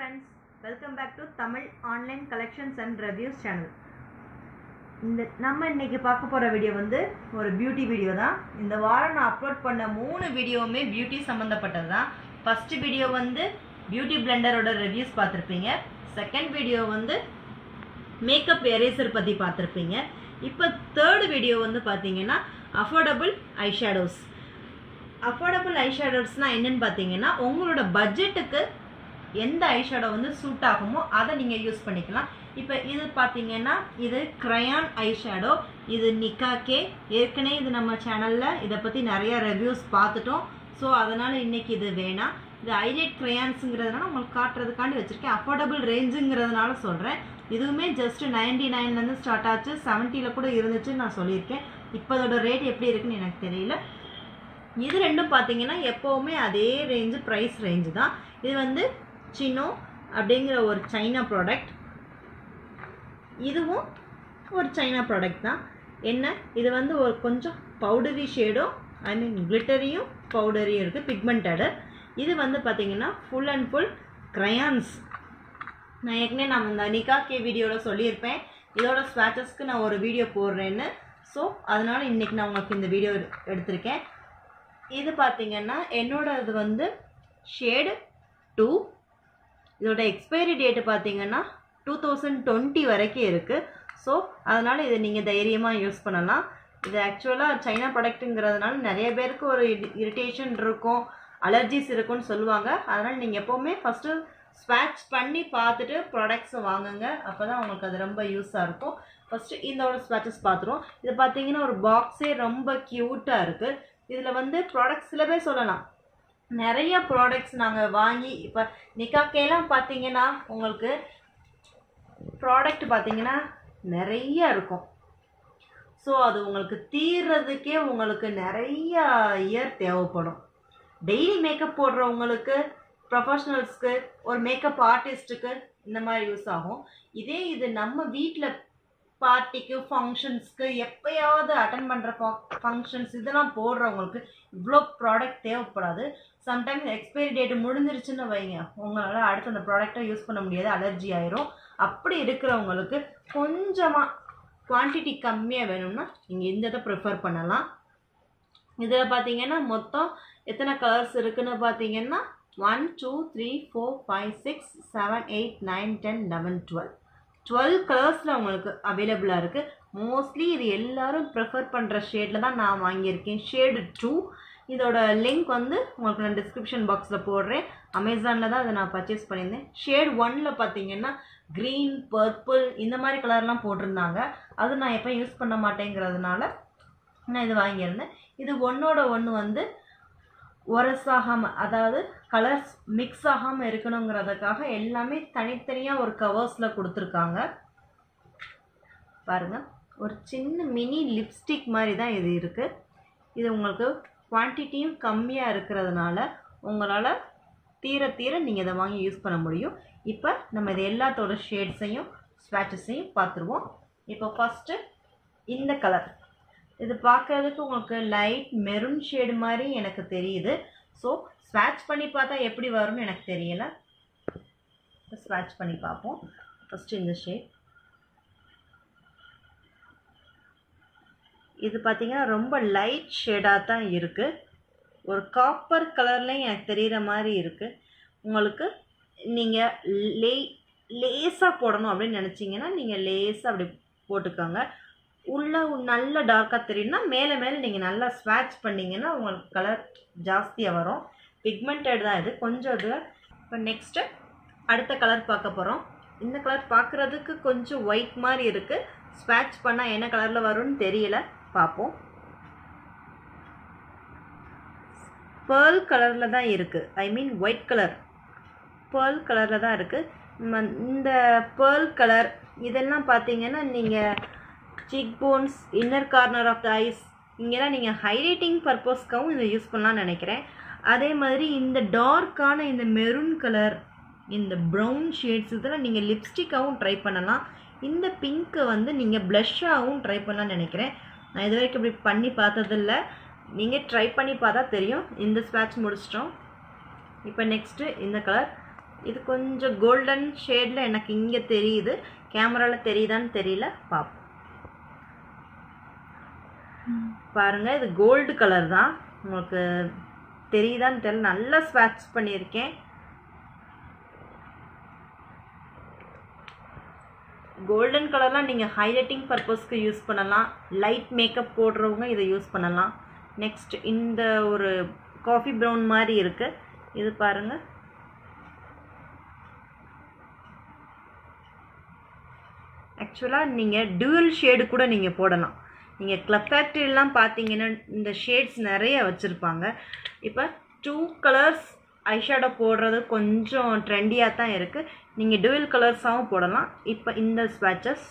friends welcome back to Tamil online collections and reviews channel இந்த நம்ம இன்னைக்கு பார்க்க போகிற வீடியோ வந்து ஒரு பியூட்டி வீடியோ தான் இந்த வாரம் நான் அப்லோட் பண்ண மூணு வீடியோவுமே பியூட்டி சம்மந்தப்பட்டது தான் ஃபஸ்ட்டு வீடியோ வந்து பியூட்டி பிளெண்டரோட ரிவ்யூஸ் பார்த்துருப்பீங்க செகண்ட் வீடியோ வந்து மேக்கப் எரேசர் பற்றி பார்த்துருப்பீங்க இப்போ தேர்ட் வீடியோ வந்து பார்த்தீங்கன்னா அஃபோர்டபுள் ஐஷேடோஸ் அஃபோர்டபுள் ஐஷேடோஸ்னால் என்னன்னு பார்த்தீங்கன்னா உங்களோட பட்ஜெட்டுக்கு எந்த ஐஷேடோ வந்து சூட் ஆகுமோ அதை நீங்கள் யூஸ் பண்ணிக்கலாம் இப்போ இது பார்த்தீங்கன்னா இது க்ரையான் ஐஷேடோ இது நிக்காக்கே ஏற்கனவே இது நம்ம சேனலில் இதை பற்றி நிறைய ரிவ்யூஸ் பார்த்துட்டோம் ஸோ அதனால் இன்னைக்கு இது வேணாம் இது ஹைலைட் க்ரையான்ஸுங்கிறதுனால உங்களுக்கு காட்டுறதுக்காண்டி வச்சுருக்கேன் அஃபோர்டபுள் ரேஞ்சுங்கிறதுனால சொல்கிறேன் இதுவுமே ஜஸ்ட் நைன்டி நைன்லேருந்து ஸ்டார்ட் ஆச்சு செவன்ட்டியில் கூட இருந்துச்சுன்னு நான் சொல்லியிருக்கேன் இப்போ அதோட ரேட் எப்படி இருக்குன்னு எனக்கு தெரியல இது ரெண்டும் பார்த்தீங்கன்னா எப்போவுமே அதே ரேஞ்சு ப்ரைஸ் ரேஞ்சு தான் இது வந்து சினோ அப்படிங்கிற ஒரு சைனா ப்ராடக்ட் இதுவும் ஒரு சைனா ப்ராடக்ட் தான் என்ன இது வந்து ஒரு கொஞ்சம் பவுடரி ஷேடும் ஐ மீன் கிளிட்டரியும் பவுடரியும் இருக்குது பிக்மெண்டடு இது வந்து பார்த்தீங்கன்னா ஃபுல் அண்ட் ஃபுல் க்ரையான்ஸ் நான் ஏற்கனவே நான் இந்த நிகா கே வீடியோவில் சொல்லியிருப்பேன் இதோட ஸ்வாச்சஸ்க்கு நான் ஒரு வீடியோ போடுறேன்னு ஸோ அதனால் இன்றைக்கி நான் உங்களுக்கு இந்த வீடியோ எடுத்திருக்கேன் இது பார்த்தீங்கன்னா என்னோட இது வந்து ஷேடு டூ இதோட எக்ஸ்பைரி டேட்டு பார்த்தீங்கன்னா டூ தௌசண்ட் டுவெண்ட்டி வரைக்கும் இருக்குது ஸோ அதனால் இதை நீங்கள் தைரியமாக யூஸ் பண்ணலாம் இது ஆக்சுவலாக சைனா ப்ராடக்ட்டுங்கிறதுனால நிறைய பேருக்கு ஒரு இரிட்டேஷன் இருக்கும் அலர்ஜிஸ் இருக்கும்னு சொல்லுவாங்க அதனால் நீங்கள் எப்போவுமே ஃபஸ்ட்டு ஸ்வாட்ச் பண்ணி பார்த்துட்டு ப்ராடக்ட்ஸை வாங்குங்க அப்போ தான் உங்களுக்கு அது ரொம்ப யூஸாக இருக்கும் ஃபஸ்ட்டு இதோட ஸ்வாட்சஸ் பார்த்துருவோம் இது பார்த்தீங்கன்னா ஒரு பாக்ஸே ரொம்ப க்யூட்டாக இருக்குது இதில் வந்து ப்ராடக்ட்ஸ் சில பேர் சொல்லலாம் நிறைய ப்ராடக்ட்ஸ் நாங்கள் வாங்கி இப்போ நிக்காக்கெல்லாம் பார்த்தீங்கன்னா உங்களுக்கு ப்ராடக்ட் பார்த்தீங்கன்னா நிறைய இருக்கும் ஸோ அது உங்களுக்கு தீர்றதுக்கே உங்களுக்கு நிறைய இயர் தேவைப்படும் டெய்லி மேக்கப் போடுறவங்களுக்கு ப்ரொஃபஷ்னல்ஸ்க்கு ஒரு மேக்கப் ஆர்டிஸ்ட்டுக்கு இந்த மாதிரி யூஸ் ஆகும் இதே இது நம்ம வீட்டில் பார்ட்டிக்கு ஃபங்க்ஷன்ஸ்க்கு எப்போயாவது அட்டன் பண்ணுற ஃபங்க்ஷன்ஸ் இதெல்லாம் போடுறவங்களுக்கு இவ்வளோ ப்ராடக்ட் தேவைப்படாது சம்டைம்ஸ் எக்ஸ்பைரி டேட் முடிஞ்சிருச்சுன்னு வைங்க உங்களால் அடுத்து அந்த ப்ராடக்டை யூஸ் பண்ண முடியாது அலர்ஜி ஆயிரும் அப்படி இருக்கிறவங்களுக்கு கொஞ்சமாக குவான்டிட்டி கம்மியாக வேணும்னா நீங்கள் இந்த இதை ப்ரிஃபர் பண்ணலாம் இதில் பார்த்தீங்கன்னா மொத்தம் எத்தனை கலர்ஸ் இருக்குன்னு பார்த்தீங்கன்னா one two three four five six seven eight nine ten eleven twelve twelve கலர்ஸில் உங்களுக்கு அவைலபிளாக இருக்குது மோஸ்ட்லி இது எல்லாரும் ப்ரிஃபர் பண்ணுற ஷேடில் தான் நான் வாங்கியிருக்கேன் ஷேடு டூ இதோட லிங்க் வந்து உங்களுக்கு நான் டிஸ்கிரிப்ஷன் பாக்ஸில் போடுறேன் அமேசானில் தான் அதை நான் பர்ச்சேஸ் பண்ணியிருந்தேன் ஷேட் ஒனில் பார்த்தீங்கன்னா க்ரீன் பர்பிள் இந்த மாதிரி கலர்லாம் போட்டிருந்தாங்க அது நான் எப்போ யூஸ் பண்ண மாட்டேங்கிறதுனால நான் இது வாங்கியிருந்தேன் இது ஒன்றோட ஒன்று வந்து ஒரசாகாமல் அதாவது கலர்ஸ் மிக்ஸ் ஆகாமல் இருக்கணுங்கிறதுக்காக எல்லாமே தனித்தனியாக ஒரு கவர்ஸில் கொடுத்துருக்காங்க பாருங்கள் ஒரு சின்ன மினி லிப்ஸ்டிக் மாதிரி தான் இது இருக்குது இது உங்களுக்கு குவான்டிட்டியும் கம்மியாக இருக்கிறதுனால உங்களால் தீர தீர நீங்கள் இதை வாங்கி யூஸ் பண்ண முடியும் இப்போ நம்ம இது எல்லாத்தோட ஷேட்ஸையும் ஸ்வாச்சஸையும் பார்த்துருவோம் இப்போ ஃபஸ்ட்டு இந்த கலர் இது பார்க்கறதுக்கு உங்களுக்கு லைட் மெரூன் ஷேடு மாதிரி எனக்கு தெரியுது ஸோ ஸ்வாட்ச் பண்ணி பார்த்தா எப்படி வரும்னு எனக்கு தெரியலை ஸ்வாட்ச் பண்ணி பார்ப்போம் ஃபஸ்ட்டு இந்த ஷேட் இது பார்த்தீங்கன்னா ரொம்ப லைட் ஷேடாக தான் இருக்குது ஒரு காப்பர் கலர்லேயும் எனக்கு தெரிகிற மாதிரி இருக்குது உங்களுக்கு நீங்கள் லே லேஸாக போடணும் அப்படின்னு நினச்சிங்கன்னா நீங்கள் லேஸாக அப்படி போட்டுக்கோங்க உள்ளே நல்ல டார்க்காக தெரியும்னா மேலே மேலே நீங்கள் நல்லா ஸ்வாட்ச் பண்ணிங்கன்னா உங்களுக்கு கலர் ஜாஸ்தியாக வரும் பிக்மெண்டட் தான் இது கொஞ்சம் இது இப்போ நெக்ஸ்ட்டு அடுத்த கலர் பார்க்க போகிறோம் இந்த கலர் பார்க்குறதுக்கு கொஞ்சம் ஒயிட் மாதிரி இருக்குது ஸ்வாட்ச் பண்ணால் என்ன கலரில் வரும்னு தெரியல பார்ப்போம் பேர்ல் கலரில் தான் இருக்குது I mean white colour pearl கலரில் தான் இருக்குது இந்த பேர்ல் கலர் இதெல்லாம் பார்த்தீங்கன்னா நீங்கள் cheek bones inner corner of the eyes இங்கெல்லாம் நீங்கள் ஹைலைட்டிங் பர்பஸ்க்காகவும் இதை யூஸ் பண்ணலாம்னு நினைக்கிறேன் அதே மாதிரி இந்த டார்க்கான இந்த மெரூன் கலர் இந்த ப்ரௌன் ஷேட்ஸ் இதெல்லாம் நீங்கள் லிப்ஸ்டிக்காகவும் ட்ரை பண்ணலாம் இந்த பிங்க்கை வந்து நீங்கள் ப்ளஷ்ஷாகவும் ட்ரை பண்ணலாம்னு நினைக்கிறேன் நான் இது வரைக்கும் இப்படி பண்ணி பார்த்ததில்ல நீங்கள் ட்ரை பண்ணி பார்த்தா தெரியும் இந்த ஸ்வாட்ச் முடிச்சிட்டோம் இப்போ நெக்ஸ்ட்டு இந்த கலர் இது கொஞ்சம் கோல்டன் ஷேடில் எனக்கு இங்கே தெரியுது கேமராவில் தெரியுதான்னு தெரியல பார்ப்போம் பாருங்க இது கோல்டு கலர் தான் உங்களுக்கு தெரியுதான்னு தெரியல நல்லா ஸ்வாட்ச் பண்ணியிருக்கேன் கோல்டன் கலர்லாம் நீங்கள் ஹைலைட்டிங் பர்பஸ்க்கு யூஸ் பண்ணலாம் லைட் மேக்கப் போடுறவங்க இதை யூஸ் பண்ணலாம் நெக்ஸ்ட் இந்த ஒரு காஃபி ப்ரௌன் மாதிரி இருக்குது இது பாருங்கள் ஆக்சுவலாக நீங்கள் டியூவல் ஷேடு கூட நீங்கள் போடலாம் நீங்கள் கிளப் ஃபேக்ட்ரிலாம் பார்த்தீங்கன்னா இந்த ஷேட்ஸ் நிறைய வச்சுருப்பாங்க இப்போ டூ கலர்ஸ் ஐஷேடோ போடுறது கொஞ்சம் ட்ரெண்டியாக தான் இருக்குது நீங்கள் டுவல் கலர்ஸாகவும் போடலாம் இப்போ இந்த ஸ்வாட்சஸ்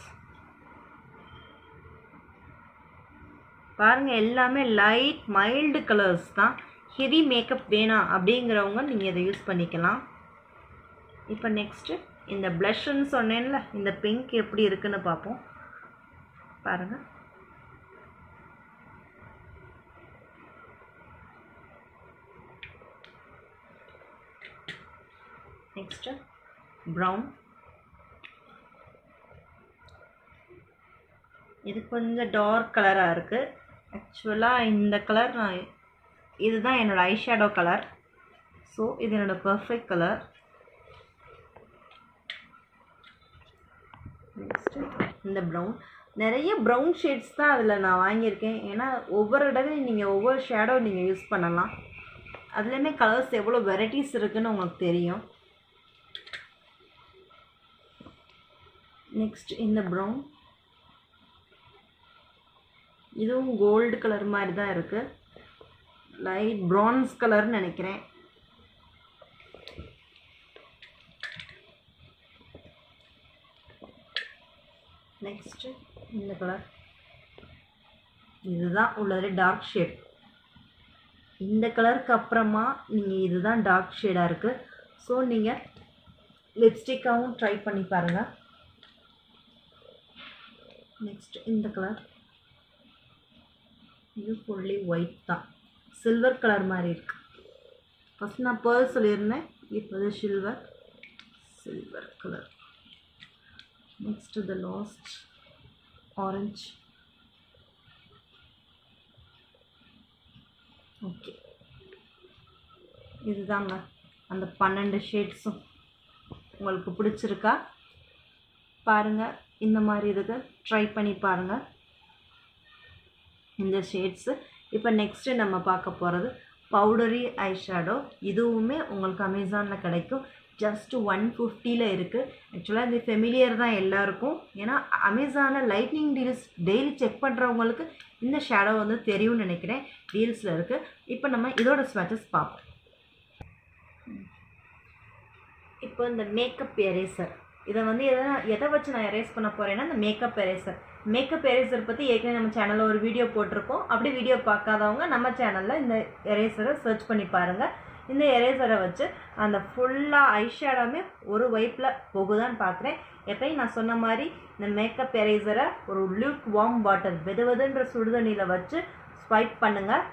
பாருங்கள் எல்லாமே லைட் மைல்டு கலர்ஸ் தான் ஹெவி மேக்கப் வேணாம் அப்படிங்கிறவங்க நீங்கள் இதை யூஸ் பண்ணிக்கலாம் இப்போ நெக்ஸ்ட்டு இந்த ப்ளஷ்ன்னு சொன்னேன்ல இந்த பிங்க் எப்படி இருக்குன்னு பார்ப்போம் பாருங்கள் நெக்ஸ்ட்டு ப்ரௌன் இது கொஞ்சம் டார்க் கலராக இருக்குது ஆக்சுவலாக இந்த கலர் நான் இதுதான் என்னோடய ஐஷேடோ கலர் ஸோ இது என்னோடய பர்ஃபெக்ட் கலர் நெக்ஸ்ட்டு இந்த ப்ரௌன் நிறைய ப்ரௌன் ஷேட்ஸ் தான் அதில் நான் வாங்கியிருக்கேன் ஏன்னா ஒவ்வொரு தடவையும் நீங்கள் ஒவ்வொரு ஷேடோ நீங்கள் யூஸ் பண்ணலாம் அதுலேயுமே கலர்ஸ் எவ்வளோ வெரைட்டிஸ் இருக்குன்னு உங்களுக்கு தெரியும் நெக்ஸ்ட் இந்த ப்ரௌன் இதுவும் கோல்டு கலர் மாதிரி தான் இருக்குது லைட் ப்ரான்ஸ் கலர்னு நினைக்கிறேன் நெக்ஸ்ட்டு இந்த கலர் இதுதான் உள்ளது டார்க் ஷேட் இந்த கலருக்கு அப்புறமா நீங்கள் இதுதான் டார்க் ஷேடாக இருக்குது ஸோ நீங்கள் லிப்ஸ்டிக்காகவும் ட்ரை பண்ணி பாருங்கள் நெக்ஸ்ட் இந்த கலர் இது ஃபுல்லி ஒயிட் தான் சில்வர் கலர் மாதிரி இருக்கு ஃபஸ்ட் நான் பேர்ல் சொல்லியிருந்தேன் இப்போ இது silver silver colour next the last orange okay இதுதாங்க அந்த பன்னெண்டு ஷேட்ஸும் உங்களுக்கு பிடிச்சிருக்கா பாருங்கள் இந்த மாதிரி இதுக்கு ட்ரை பண்ணி பாருங்கள் இந்த ஷேட்ஸு இப்போ நெக்ஸ்ட்டு நம்ம பார்க்க போகிறது பவுடரி ஐஷேடோ இதுவுமே உங்களுக்கு அமேசானில் கிடைக்கும் ஜஸ்ட் ஒன் ஃபிஃப்டியில் இருக்குது ஆக்சுவலாக இது ஃபெமிலியர் தான் எல்லாருக்கும் ஏன்னா அமேசானில் லைட்னிங் டீல்ஸ் டெய்லி செக் பண்ணுறவங்களுக்கு இந்த ஷேடோ வந்து தெரியும்னு நினைக்கிறேன் டீல்ஸில் இருக்குது இப்போ நம்ம இதோட ஸ்வெச்சஸ் பார்ப்போம் இப்போ இந்த மேக்கப் எரேசர் இதை வந்து எதை எதை வச்சு நான் எரேஸ் பண்ண போகிறேன்னா இந்த மேக்கப் எரேசர் மேக்கப் எரேசர் பற்றி ஏற்கனவே நம்ம சேனலில் ஒரு வீடியோ போட்டிருக்கோம் அப்படி வீடியோ பார்க்காதவங்க நம்ம சேனலில் இந்த எரேசரை சர்ச் பண்ணி பாருங்கள் இந்த எரேசரை வச்சு அந்த ஃபுல்லாக ஐஷேடோமே ஒரு வைப்பில் போகுதான்னு பார்க்குறேன் எப்பயும் நான் சொன்ன மாதிரி இந்த மேக்கப் எரேசரை ஒரு லுக் வார்ம் வாட்டர் வெது வெதுன்ற சுடுதண்ணியில் வச்சு ஸ்வைப் பண்ணுங்கள்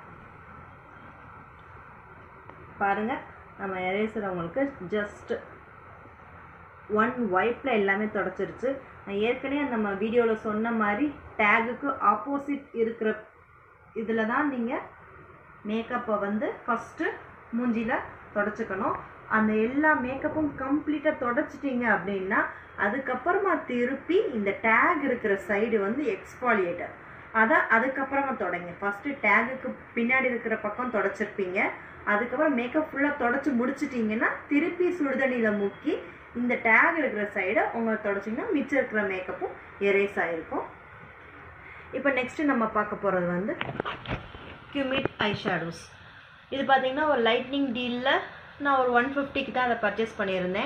பாருங்கள் நம்ம எரேசர் உங்களுக்கு ஜஸ்ட் ஒன் வைப்பில் எல்லாமே தொடச்சிருச்சு நான் ஏற்கனவே நம்ம வீடியோவில் சொன்ன மாதிரி டேகுக்கு ஆப்போசிட் இருக்கிற இதில் தான் நீங்கள் மேக்கப்பை வந்து ஃபஸ்ட்டு மூஞ்சியில் தொடச்சிக்கணும் அந்த எல்லா மேக்கப்பும் கம்ப்ளீட்டாக தொடச்சிட்டிங்க அப்படின்னா அதுக்கப்புறமா திருப்பி இந்த டேக் இருக்கிற சைடு வந்து எக்ஸ்பாலியேட்டர் அதை அதுக்கப்புறமா தொடங்க ஃபஸ்ட்டு டேகுக்கு பின்னாடி இருக்கிற பக்கம் தொடச்சிருப்பீங்க அதுக்கப்புறம் மேக்கப் ஃபுல்லாக தொடச்சி முடிச்சிட்டிங்கன்னா திருப்பி சுடுதண்ணியில் முக்கி இந்த டேக் இருக்கிற சைடை உங்களை தொடச்சிங்கன்னா மிச்சம் இருக்கிற மேக்கப்பும் எரேஸ் ஆகிருக்கும் இப்போ நெக்ஸ்ட்டு நம்ம பார்க்க போகிறது வந்து கியூமிட் ஐ ஷேடோஸ் இது பார்த்தீங்கன்னா ஒரு லைட்னிங் டீலில் நான் ஒரு ஒன் ஃபிஃப்டிக்கு தான் அதை பர்ச்சேஸ் பண்ணியிருந்தேன்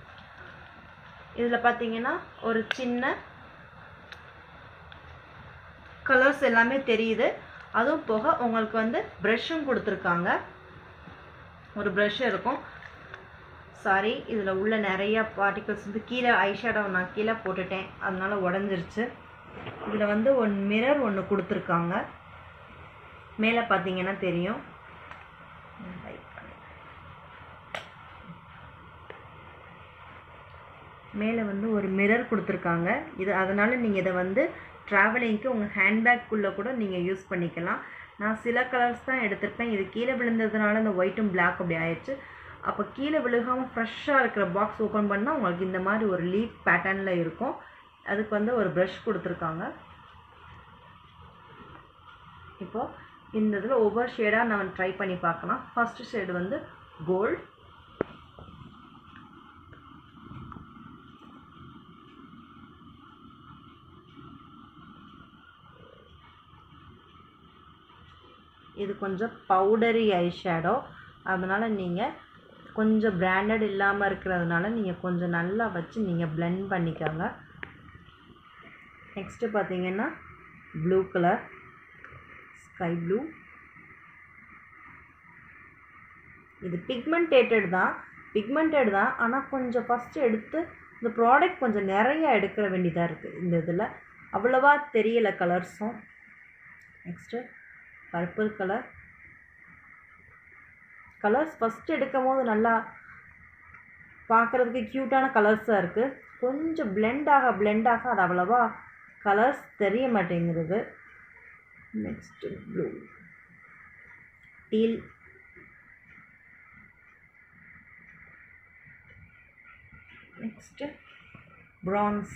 இதில் பார்த்தீங்கன்னா ஒரு சின்ன கலர்ஸ் எல்லாமே தெரியுது அதுவும் போக உங்களுக்கு வந்து ப்ரஷ்ஷும் கொடுத்துருக்காங்க ஒரு ப்ரஷ் இருக்கும் சாரி இதில் உள்ள நிறைய பார்ட்டிகல்ஸ் வந்து கீழே ஐஷேடோ நான் கீழே போட்டுட்டேன் அதனால உடஞ்சிருச்சு இதில் வந்து ஒன் மிரர் ஒன்று கொடுத்துருக்காங்க மேலே பார்த்தீங்கன்னா தெரியும் மேலே வந்து ஒரு மிரர் கொடுத்துருக்காங்க இது அதனால் நீங்கள் இதை வந்து ட்ராவலிங்க்கு உங்கள் ஹேண்ட்பேக்குள்ளே கூட நீங்கள் யூஸ் பண்ணிக்கலாம் நான் சில கலர்ஸ் தான் எடுத்திருப்பேன் இது கீழே விழுந்ததுனால இந்த ஒயிட்டும் பிளாக் அப்படி ஆயிடுச்சு அப்போ கீழே விழுகாமல் ஃப்ரெஷ்ஷாக இருக்கிற பாக்ஸ் ஓப்பன் பண்ணால் உங்களுக்கு இந்த மாதிரி ஒரு லீஃப் பேட்டர்னில் இருக்கும் அதுக்கு வந்து ஒரு ப்ரஷ் கொடுத்துருக்காங்க இப்போது இந்த இதில் ஒவ்வொரு ஷேடாக நம்ம ட்ரை பண்ணி பார்க்கலாம் ஃபஸ்ட்டு ஷேடு வந்து கோல்ட் இது கொஞ்சம் பவுடரி ஐ ஷேடோ அதனால் நீங்கள் கொஞ்சம் பிராண்டட் இல்லாமல் இருக்கிறதுனால நீங்கள் கொஞ்சம் நல்லா வச்சு நீங்கள் blend பண்ணிக்கோங்க நெக்ஸ்ட்டு பார்த்தீங்கன்னா ப்ளூ கலர் ஸ்கை ப்ளூ இது பிக்மெண்டேட்டட் தான் பிக்மெண்டட் தான் ஆனால் கொஞ்சம் ஃபஸ்ட்டு எடுத்து இந்த ப்ராடக்ட் கொஞ்சம் நிறைய எடுக்கிற வேண்டியதாக இருக்குது இந்த இதில் அவ்வளவா தெரியல கலர்ஸும் next purple colour colours first எடுக்கும் போது நல்லா பார்க்குறதுக்கு க்யூட்டான கலர்ஸாக இருக்குது கொஞ்சம் blend ஆக blend ஆக அது அவ்வளவா கலர்ஸ் தெரிய மாட்டேங்கிறது next blue teal next bronze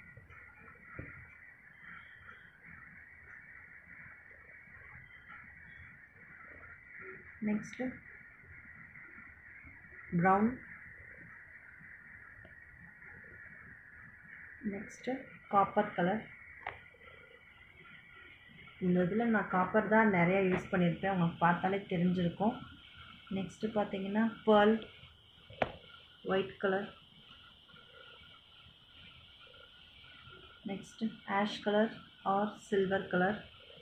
next brown next copper colour இந்த இதில் நான் காப்பர் தான் நிறையா யூஸ் பண்ணியிருப்பேன் உங்களுக்கு பார்த்தாலே தெரிஞ்சிருக்கும் நெக்ஸ்ட்டு பார்த்தீங்கன்னா pearl white colour next ash colour or silver colour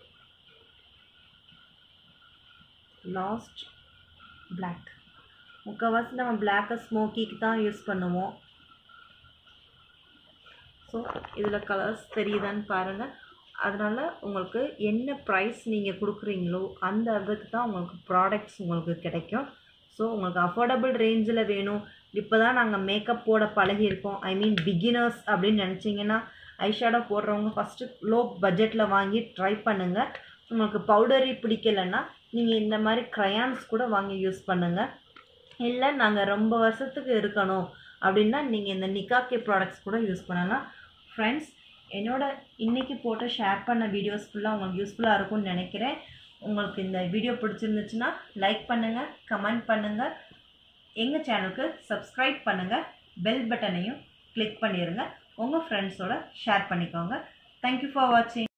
last black முக்கால்வாசி நம்ம பிளாக்கை ஸ்மோக்கிக்கு தான் யூஸ் பண்ணுவோம் ஸோ இதில் கலர்ஸ் தெரியுதான்னு பாருங்கள் அதனால் உங்களுக்கு என்ன ப்ரைஸ் நீங்கள் கொடுக்குறீங்களோ அந்த அதுக்கு தான் உங்களுக்கு ப்ராடக்ட்ஸ் உங்களுக்கு கிடைக்கும் ஸோ உங்களுக்கு அஃபோர்டபுள் ரேஞ்சில் வேணும் இப்போ தான் நாங்கள் மேக்கப் போட பழகியிருக்கோம் ஐ மீன் பிகினர்ஸ் அப்படின்னு நினச்சிங்கன்னா ஐஷேடோ போடுறவங்க ஃபஸ்ட்டு லோ பட்ஜெட்டில் வாங்கி ட்ரை பண்ணுங்கள் உங்களுக்கு பவுடரி பிடிக்கலைன்னா நீங்கள் இந்த மாதிரி க்ரையான்ஸ் கூட வாங்கி யூஸ் பண்ணுங்கள் இல்லை நாங்கள் ரொம்ப வருஷத்துக்கு இருக்கணும் அப்படின்னா நீங்கள் இந்த நிக்காக்கே ப்ராடக்ட்ஸ் கூட யூஸ் பண்ணலாம் ஃப்ரெண்ட்ஸ் என்னோட இன்றைக்கி போட்டு ஷேர் பண்ண வீடியோஸ் ஃபுல்லாக உங்களுக்கு யூஸ்ஃபுல்லாக இருக்கும்னு நினைக்கிறேன் உங்களுக்கு இந்த வீடியோ பிடிச்சிருந்துச்சுன்னா லைக் பண்ணுங்கள் கமெண்ட் பண்ணுங்கள் எங்கள் சேனலுக்கு சப்ஸ்கிரைப் பண்ணுங்கள் பெல் பட்டனையும் கிளிக் பண்ணிடுங்க உங்கள் ஃப்ரெண்ட்ஸோட ஷேர் பண்ணிக்கோங்க தேங்க்யூ ஃபார் வாட்சிங்